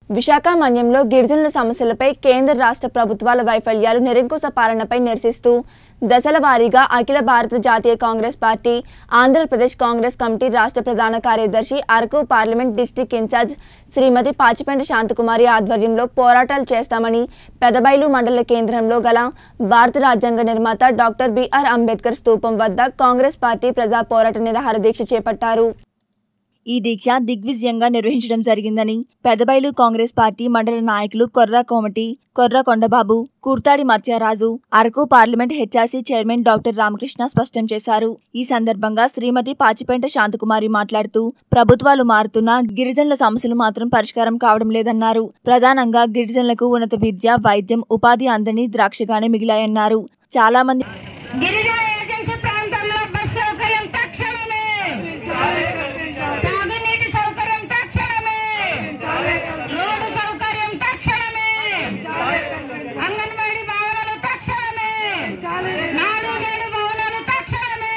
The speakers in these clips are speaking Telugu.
విశాఖ మన్యంలో గిరిజనుల సమస్యలపై కేంద్ర రాష్ట్ర ప్రభుత్వాల వైఫల్యాలు నిరంకుశ పాలనపై నిరసిస్తూ దశల వారీగా అఖిల భారత జాతీయ కాంగ్రెస్ పార్టీ ఆంధ్రప్రదేశ్ కాంగ్రెస్ కమిటీ రాష్ట్ర ప్రధాన కార్యదర్శి Araku parliament district in charge Shrimati Pachipenta Shanthakumari ఆధ్వర్యంలో పోరాటాలు చేస్తామని పెదబైలు మండల కేంద్రంలో గల భారత రాజ్యాంగ నిర్మాత డాక్టర్ బిఆర్ అంబేద్కర్ స్తూపం వద్ద కాంగ్రెస్ పార్టీ ప్రజా పోరాట నిరాహార దీక్ష చేపట్టారు ఈ దీక్ష దిగ్విజయంగా నిర్వహించడం జరిగిందని పెదబైలు కాంగ్రెస్ పార్టీ మండల నాయకులు Korra Komati Korra Kondababu Kurthadi Matyaraju Araku parliament HRC chairman doctor Ramakrishna స్పష్టం చేశారు ఈ సందర్భంగా శ్రీమతి పాచిపెంట శాంతకుమారి మాట్లాడుతూ ప్రభుత్వాలు మారుతున్నా గిరిజనుల సమస్యలు మాత్రం పరిష్కారం కావడం లేదన్నారు ప్రధానంగా గిరిజనులకు ఉన్నత విద్య వైద్యం ఉపాధి అందని ద్రాక్షగానే మిగిలాయన్నారు చాలా మంది గిరిజన ఏజెన్సీ ప్రాంతంలో బస్ సౌకర్యం తక్షణమే తాగునీటి సౌకర్యం తక్షణమే రోడ్డు సౌకర్యం తక్షణమే అంగన్వాడీ భవనాలు తక్షణమే నాడు నేడు భవనాలు తక్షణమే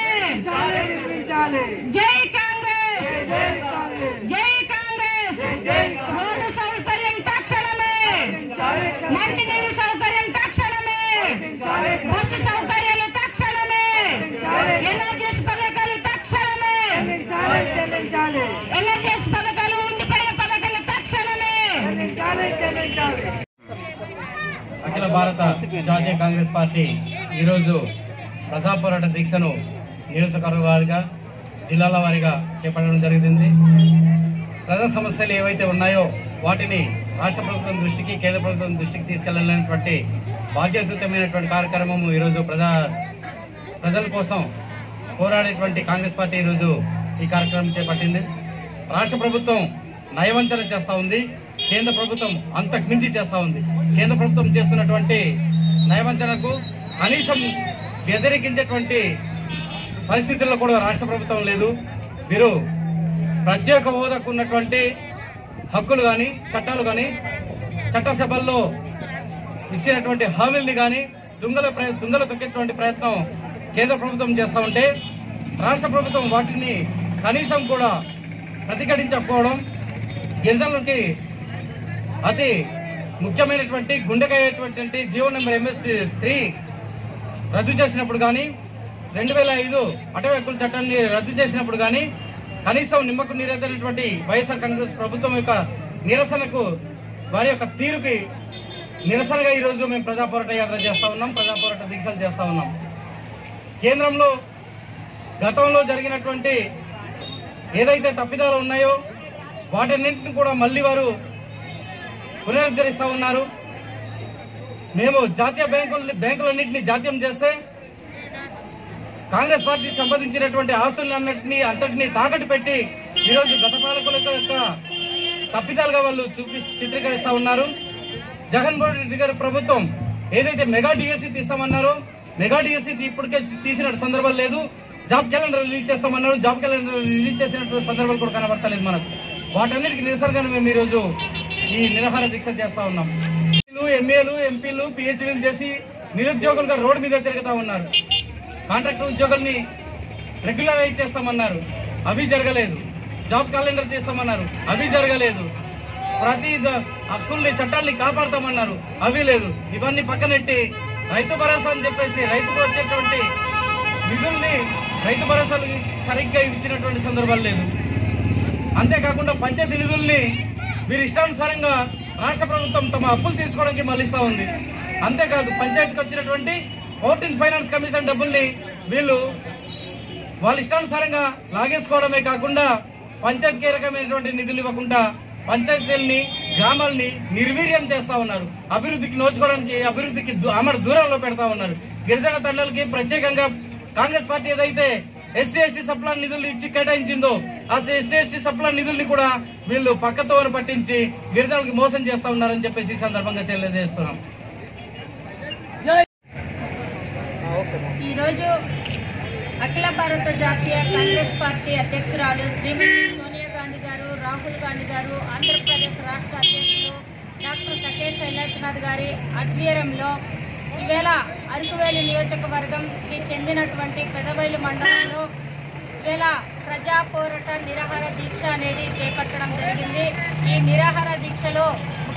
జై కాంగ్రెస్ జై కాంగ్రెస్ రోడ్డు సౌకర్యం తక్షణమే మంచినీరు సౌకర్యం తక్షణమే బస్సు సౌకర్యాలు తక్షణమే ఎన్ఆర్జీఎస్ పథకాలు తక్షణమే ఎన్ఆర్జీఎస్ పథకాలు ఉండిపోయే పథకాలు తక్షణమే అఖిల భారత జాతీయ కాంగ్రెస్ పార్టీ ఈరోజు ప్రజా పోరాట దీక్షను నియోజకవర్గ వారిగా జిల్లాల వారీగా చేపట్టడం జరిగింది ప్రజా సమస్యలు ఏవైతే ఉన్నాయో వాటిని రాష్ట్ర ప్రభుత్వం దృష్టికి కేంద్ర ప్రభుత్వం దృష్టికి తీసుకెళ్లాలనేటువంటి బాధ్యతయుతమైనటువంటి కార్యక్రమం ఈరోజు ప్రజా ప్రజల కోసం పోరాడేటువంటి కాంగ్రెస్ పార్టీ ఈరోజు ఈ కార్యక్రమం చేపట్టింది రాష్ట్ర ప్రభుత్వం నయవంచన చేస్తూ ఉంది కేంద్ర ప్రభుత్వం అంతకు మించి చేస్తూ ఉంది కేంద్ర ప్రభుత్వం చేస్తున్నటువంటి నయవంచనకు కనీసం వ్యతిరేకించేటువంటి పరిస్థితుల్లో కూడా రాష్ట్ర ప్రభుత్వం లేదు మీరు ప్రత్యేక హోదాకు ఉన్నటువంటి హక్కులు కానీ చట్టాలు కానీ చట్టసభల్లో ఇచ్చినటువంటి హామీల్ని కానీ తుంగల ప్రయ- తుంగల తొక్కేటువంటి ప్రయత్నం కేంద్ర ప్రభుత్వం చేస్తూ ఉంటే రాష్ట్ర ప్రభుత్వం వాటిని కనీసం కూడా ప్రతిఘటించకపోవడం గిరిజనులకి అతి ముఖ్యమైనటువంటి గుండెకాయటువంటి జీవో నెంబర్ ఎంఎస్ త్రీ రద్దు చేసినప్పుడు కానీ రెండు వేల ఐదు అటవీ హక్కుల చట్టాన్ని రద్దు చేసినప్పుడు కానీ కనీసం నిమ్మకు నీరెత్తనటువంటి వైఎస్ఆర్ కాంగ్రెస్ ప్రభుత్వం యొక్క నిరసనకు వారి యొక్క తీరుకి నిరసనగా ఈరోజు మేము ప్రజా పోరాట యాత్ర చేస్తా ఉన్నాం ప్రజా పోరాట దీక్షలు చేస్తా ఉన్నాం కేంద్రంలో గతంలో జరిగినటువంటి ఏదైతే తప్పిదాలు ఉన్నాయో వాటన్నింటిని కూడా మళ్ళీ వారు పునరుద్ధరిస్తూ ఉన్నారు మేము జాతీయ బ్యాంకుల బ్యాంకులన్నింటినీ జాతీయం చేస్తే కాంగ్రెస్ పార్టీ సంపాదించినటువంటి ఆస్తులన్నింటినీ అంతటినీ తాకట్టు పెట్టి ఈరోజు గత పాలకుల యొక్క తప్పిదాలుగా వాళ్ళు చూపి చిత్రీకరిస్తా ఉన్నారు జగన్మోహన్ రెడ్డి గారి ప్రభుత్వం ఏదైతే మెగా డిఎస్సి తీస్తామన్నారో మెగా డిఎస్సి ఇప్పటికే తీసిన సందర్భం లేదు జాబ్ క్యాలెండర్ రిలీజ్ చేస్తామన్నారు జాబ్ క్యాలెండర్ రిలీజ్ చేసినటువంటి సందర్భాలు కూడా కనబడతలేదు మనకు వాటన్నిటికీ నిరసనగానే మేము ఈరోజు ఈ నిరాహార దీక్ష చేస్తా ఉన్నాం ఎమ్మెల్యేలు ఎంపీలు పిహెచ్డీలు చేసి నిరుద్యోగులుగా రోడ్డు మీద తిరుగుతా ఉన్నారు కాంట్రాక్ట్ ఉద్యోగుల్ని రెగ్యులరైజ్ చేస్తామన్నారు అవి జరగలేదు జాబ్ క్యాలెండర్ తీస్తామన్నారు అవి జరగలేదు ప్రతి ద- హక్కుల్ని చట్టాల్ని కాపాడతామన్నారు అవి లేదు ఇవన్నీ పక్కనెట్టి రైతు భరోసా అని చెప్పేసి రైతుకు వచ్చేటువంటి నిధుల్ని రైతు భరోసాలు సరిగ్గా ఇచ్చినటువంటి సందర్భాలు లేదు అంతేకాకుండా పంచాయతీ నిధుల్ని వీరి ఇష్టానుసారంగా రాష్ట్ర ప్రభుత్వం తమ అప్పులు తీర్చుకోవడానికి మళ్ళిస్తా ఉంది అంతేకాదు పంచాయతీకి వచ్చినటువంటి ఫోర్టీన్ ఫైనాన్స్ కమిషన్ డబ్బుల్ని వీళ్ళు వాళ్ళ ఇష్టానుసారంగా లాగేసుకోవడమే కాకుండా పంచాయతీకి ఏ రకమైనటువంటి నిధులు ఇవ్వకుండా పంచాయతీల్ని గ్రామాల్ని నిర్వీర్యం చేస్తా ఉన్నారు అభివృద్ధికి నోచుకోవడానికి అభివృద్ధికి దూ- ఆమడ దూరంలో పెడతా ఉన్నారు గిరిజన తండ్రులకి ప్రత్యేకంగా కాంగ్రెస్ పార్టీ ఏదైతే ఎస్సీ ఎస్టీ సప్లాన్ నిధులు ఇచ్చి కేటాయించిందో ఆ ఎస్సీ ఎస్టీ సప్లాన్ నిధుల్ని కూడా వీళ్ళు పక్కతో పట్టించి గిరిజనులకి మోసం చేస్తా ఉన్నారని చెప్పేసి ఈ సందర్భంగా తెలియజేస్తున్నాం ఈరోజు అఖిల భారత జాతీయ కాంగ్రెస్ పార్టీ అధ్యక్షురాలు శ్రీమతి సోనియా గాంధీ గారు రాహుల్ గాంధీ గారు ఆంధ్రప్రదేశ్ రాష్ట్ర అధ్యక్షులు డాక్టర్ సకేష్ శైలాజ్నాథ్ గారి ఆధ్వర్యంలో ఈవేళ అరకువేలి నియోజకవర్గంకి చెందినటువంటి పెదబైలు మండలంలో ఈవేళ ప్రజా పోరాట నిరాహార దీక్ష అనేది చేపట్టడం జరిగింది ఈ నిరాహార దీక్షలో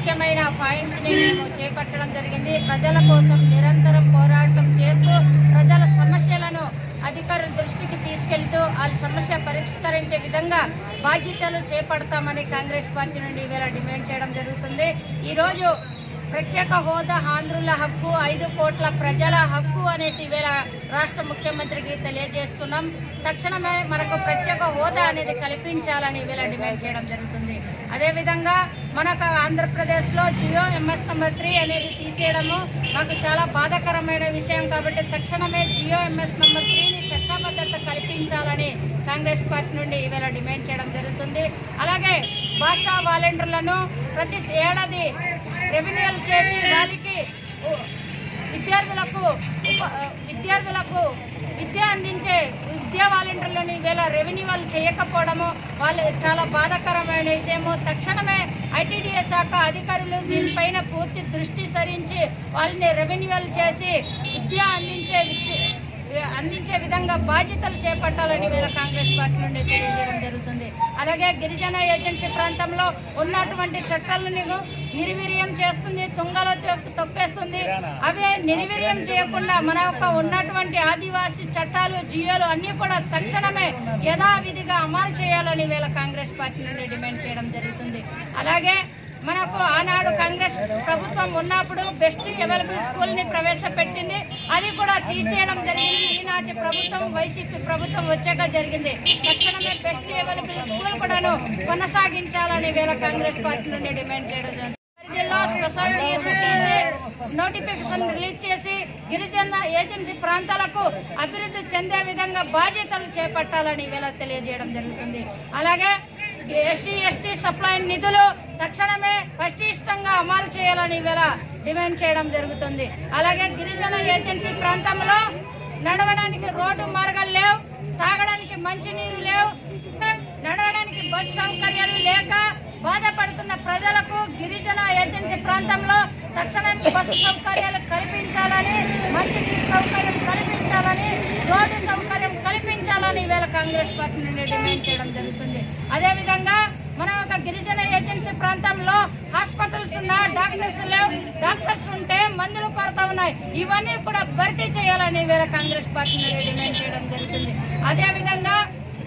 ముఖ్యమైన పాయింట్స్ని మేము చేపట్టడం జరిగింది ప్రజల కోసం నిరంతరం పోరాటం చేస్తూ ప్రజల సమస్యలను అధికారుల దృష్టికి తీసుకెళ్తూ ఆ సమస్య పరిష్కరించే విధంగా బాధ్యతలు చేపడతామని కాంగ్రెస్ పార్టీ నుండి ఈవేళ డిమాండ్ చేయడం జరుగుతుంది ఈరోజు ప్రత్యేక హోదా ఆంధ్రుల హక్కు ఐదు కోట్ల ప్రజల హక్కు అనేసి ఈవేళ రాష్ట్ర ముఖ్యమంత్రికి తెలియజేస్తున్నాం తక్షణమే మనకు ప్రత్యేక హోదా అనేది కల్పించాలని ఈవేళ డిమాండ్ చేయడం జరుగుతుంది అదేవిధంగా మనకు ఆంధ్రప్రదేశ్లో జియో ఎంఎస్ నెంబర్ త్రీ అనేది తీసేయడము మాకు చాలా బాధాకరమైన విషయం కాబట్టి తక్షణమే జియో ఎంఎస్ నెంబర్ త్రీని చట్టబద్ధత కల్పించాలని కాంగ్రెస్ పార్టీ నుండి ఈవేళ డిమాండ్ చేయడం జరుగుతుంది అలాగే భాషా వాలంటీర్లను ప్రతి ఏడాది రెవెన్యూలు చేసి వారికి ఉ- విద్యార్థులకు ఉప- విద్యార్థులకు విద్య అందించే విద్యా వాలంటీర్లను ఈవేళ రెవెన్యూ వాళ్ళు చేయకపోవడము వాళ్ళు చాలా బాధాకరమైన విషయము తక్షణమే ఐటీడీఏ శాఖ అధికారులు దీనిపైన పూర్తి దృష్టి సరించి వాళ్ళని రెవెన్యూలు చేసి విద్య అందించే విద్య అందించే విధంగా బాధ్యతలు చేపట్టాలని వీళ్ళ కాంగ్రెస్ పార్టీ నుండి తెలియజేయడం జరుగుతుంది అలాగే గిరిజన ఏజెన్సీ ప్రాంతంలో ఉన్నటువంటి చట్టాలను నిర్వీర్యం చేస్తుంది తుంగలో చొక్- తొక్కేస్తుంది అవి నిర్వీర్యం చేయకుండా మన యొక్క ఉన్నటువంటి ఆదివాసీ చట్టాలు జియోలు అన్ని కూడా తక్షణమే యథావిధిగా అమలు చేయాలని వీళ్ళ కాంగ్రెస్ పార్టీ నుండి డిమాండ్ చేయడం జరుగుతుంది అలాగే మనకు ఆనాడు కాంగ్రెస్ ప్రభుత్వం ఉన్నప్పుడు బెస్ట్ అవైలబుల్ స్కూల్ ని ప్రవేశపెట్టింది అది కూడా తీసేయడం జరిగింది ఈనాటి ప్రభుత్వం వైసీపీ ప్రభుత్వం వచ్చాక జరిగింది తక్షణమే బెస్ట్ అవైలబుల్ స్కూల్ కూడాను కొనసాగించాలని వేళ కాంగ్రెస్ పార్టీ నుండి డిమాండ్ చేయడం జరిగింది పరిధిలో స్పెషల్ డిఎస్టీసీ నోటిఫికేషన్ రిలీజ్ చేసి గిరిజన ఏజెన్సీ ప్రాంతాలకు అభివృద్ధి చెందే విధంగా బాధ్యతలు చేపట్టాలని వేళ తెలియజేయడం జరుగుతుంది అలాగే ఎస్సీ ఎస్టీ సప్లై నిధులు తక్షణమే పటిష్టంగా అమలు చేయాలని వేళ డిమాండ్ చేయడం జరుగుతుంది అలాగే గిరిజన ఏజెన్సీ ప్రాంతంలో నడవడానికి రోడ్డు మార్గాలు లేవు తాగడానికి మంచినీరు లేవు నడవడానికి బస్ సౌకర్యాలు లేక బాధపడుతున్న ప్రజలకు గిరిజన ఏజెన్సీ ప్రాంతంలో తక్షణం బస్సు సౌకర్యాలు కల్పించాలని మంచినీరు సౌకర్యం కల్పించాలని రోడ్డు సౌకర్యం కల్పించాలని ఈవేళ కాంగ్రెస్ పార్టీ నుండి డిమాండ్ చేయడం జరుగుతుంది అదేవిధంగా మన ఒక గిరిజన ఏజెన్సీ ప్రాంతంలో హాస్పిటల్స్ ఉన్నా డాక్టర్స్ లేవు డాక్టర్స్ ఉంటే మందులు కొరత ఉన్నాయి ఇవన్నీ కూడా భర్తీ చేయాలని ఈవేళ కాంగ్రెస్ పార్టీ నుండి డిమాండ్ చేయడం జరుగుతుంది అదేవిధంగా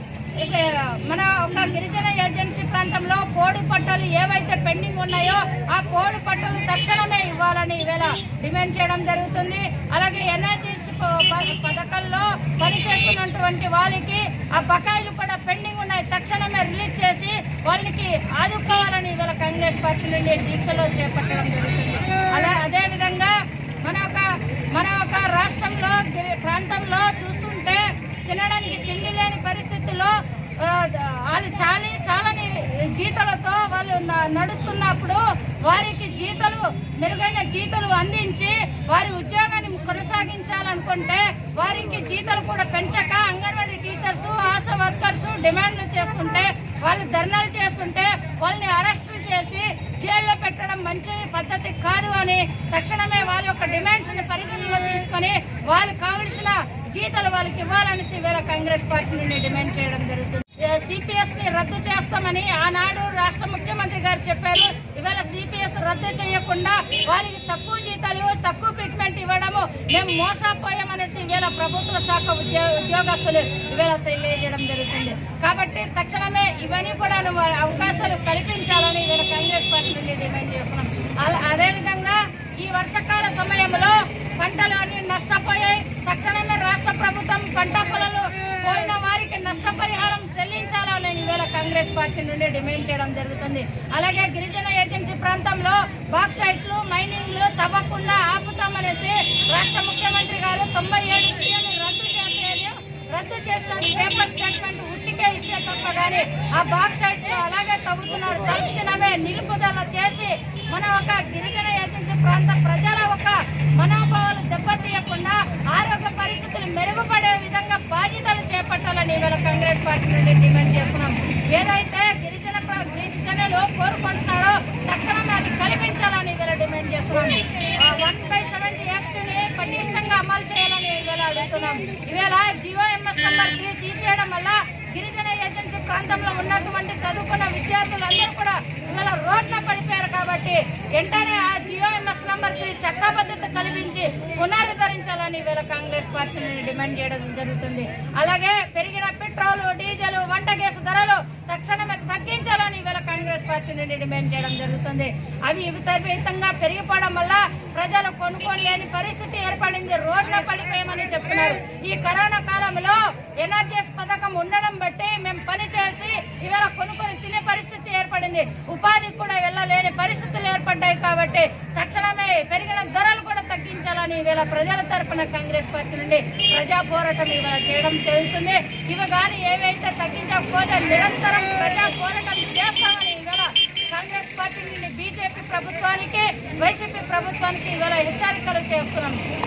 ఇక మన ఒక గిరిజన ఏజెన్సీ ప్రాంతంలో పోడు పట్టాలు ఏవైతే పెండింగ్ ఉన్నాయో ఆ పోడు పట్టాలు తక్షణమే ఇవ్వాలని ఈవేళ డిమాండ్ చేయడం జరుగుతుంది అలాగే ఎన్ఆర్జీసీ పథకంలో పనిచేస్తున్నటువంటి వాళ్ళకి ఆ బకాయిలు కూడా పెండింగ్ ఉన్నాయి తక్షణమే రిలీజ్ చేసి వాళ్ళకి ఆదుకోవాలని ఈవేళ కాంగ్రెస్ పార్టీ నుండి దీక్షలో చేపట్టడం జరుగుతుంది అలా అదేవిధంగా మన ఒక మన ఒక రాష్ట్రంలో గిరి- ప్రాంతంలో చూస్తుంటే తినడానికి తిండి లేని పరిస్థితుల్లో ఆ, వాళ్ళు చాలి చాలని జీతాలతో వాళ్ళు న- నడుస్తున్నప్పుడు వారికి జీతాలు మెరుగైన జీతాలు అందించి వారి ఉద్యోగాన్ని కొనసాగించాలనుకుంటే వారికి జీతాలు కూడా పెంచక అంగన్వాడీ టీచర్స్ ఆశా వర్కర్స్ డిమాండ్లు చేస్తుంటే వాళ్ళు ధర్నాలు చేస్తుంటే వాళ్ళని అరెస్టులు చేసి జైల్లో పెట్టడం మంచి పద్ధతి కాదు అని తక్షణమే వాళ్ళ యొక్క డిమాండ్స్ ని పరిగణలో తీసుకొని వాళ్ళకి కావలసిన జీతాలు వాళ్ళకి ఇవ్వాలనేసి వేళ కాంగ్రెస్ పార్టీ నుండి డిమాండ్ చేయడం జరుగుతుంది సిపిఎస్ ని రద్దు చేస్తామని ఆనాడు రాష్ట్ర ముఖ్యమంత్రి గారు చెప్పారు ఇవాళ సిపిఎస్ రద్దు చేయకుండా వారికి తక్కువ జీతాలు తక్కువ ట్రీట్మెంట్ ఇవ్వడము మేము మోసపోయామనేసి ఇవాళ ప్రభుత్వ శాఖ ఉద్యో ఉద్యోగస్తులు ఇవాళ తెలియజేయడం జరుగుతుంది కాబట్టి తక్షణమే ఇవన్నీ కూడా అవకాశాలు కల్పించాలని ఇవాళ కాంగ్రెస్ పార్టీ నుండి డిమాండ్ చేస్తున్నాం అలా- అదేవిధంగా ఈ వర్షాకాల సమయంలో పంటలు అన్ని నష్టపోయాయి తక్షణమే రాష్ట్ర ప్రభుత్వం పంట పొలాలు పోయిన వారికి నష్టపరిహారం చెల్లించాలని ఈవేళ కాంగ్రెస్ పార్టీ నుండి డిమాండ్ చేయడం జరుగుతుంది అలాగే గిరిజన ఏజెన్సీ ప్రాంతంలో బాక్సైట్లు మైనింగ్లు తవ్వకుండా ఆపుతామనేసి రాష్ట్ర ముఖ్యమంత్రి గారు తొంభై ఏడు బిల్లులు రద్దు చేసేది రద్దు చేసిన పేపర్ స్టేట్మెంట్ ఉట్టికే ఇచ్చే తప్ప కానీ ఆ బాక్సైట్ అలాగే తవ్వుతున్నారు తక్షణమే నిలుపుదల చేసి మన ఒక గిరిజన ఏజెన్సీ ప్రాంత ప్రజల ఒక మనోభావాలు దెబ్బతీయకుండా ఆరోగ్య పరిస్థితులు మెరుగుపడే విధంగా బాధ్యతలు చేపట్టాలని ఇవాళ కాంగ్రెస్ పార్టీ నుండి డిమాండ్ చేస్తున్నాం ఏదైతే గిరిజన ప్ర- గిరిజనులు కోరుకుంటున్నారో తక్షణమే అది కల్పించాలని ఇవాళ డిమాండ్ చేస్తున్నాం వన్ బై సెవెంటీ యాక్ట్ ని పటిష్టంగా అమలు చేయాలని ఇవాళ అడుగుతున్నాం ఇవాళ జియో ఎంఎస్ నంబర్ త్రీ తీసేయడం వల్ల గిరిజన ఏజెన్సీ ప్రాంతంలో ఉన్నటువంటి చదువుకున్న విద్యార్థులందరూ కూడా ఇవాళ రోడ్ల పడిపోయారు కాబట్టి వెంటనే ఆ జియోఎంఎస్ నంబర్ త్రీ చట్టబద్ధత కల్పించి పునరుద్ధరించాలని ఇవాళ కాంగ్రెస్ పార్టీ నుండి డిమాండ్ చేయడం జరుగుతుంది అలాగే పెరిగిన పెట్రోల్ డీజిల్ వంట గ్యాస్ ధరలు తక్షణమే తగ్గించాలని ఇవాళ కాంగ్రెస్ పార్టీ నుండి డిమాండ్ చేయడం జరుగుతుంది అవి విపరీతంగా పెరిగిపోవడం వల్ల ప్రజలు కొనుక్కోలేని పరిస్థితి ఏర్పడింది రోడ్ల పడిపోయామని చెప్తున్నారు ఈ కరోనా కాలంలో ఎనర్జీస్ పథకం ఉండడం బట్టి మేము పని చేసి ఇవాళ కొనుక్కొని తినే పరిస్థితి ఏర్పడింది ఉపాధికి కూడా వెళ్ళలేని పరిస్థితులు ఏర్పడ్డాయి కాబట్టి తక్షణమే పెరిగిన ధరలు కూడా తగ్గించాలని ఇవాళ ప్రజల తరపున కాంగ్రెస్ పార్టీ నుండి ప్రజా పోరాటం ఇవాళ చేయడం జరుగుతుంది ఇవి కానీ ఏవైతే తగ్గించకపోతే నిరంతరం ప్రజా పోరాటం చేస్తామని ఇవాళ కాంగ్రెస్ పార్టీ నుండి బీజేపీ ప్రభుత్వానికి వైసీపీ ప్రభుత్వానికి ఇవాళ హెచ్చరికలు చేస్తున్నాం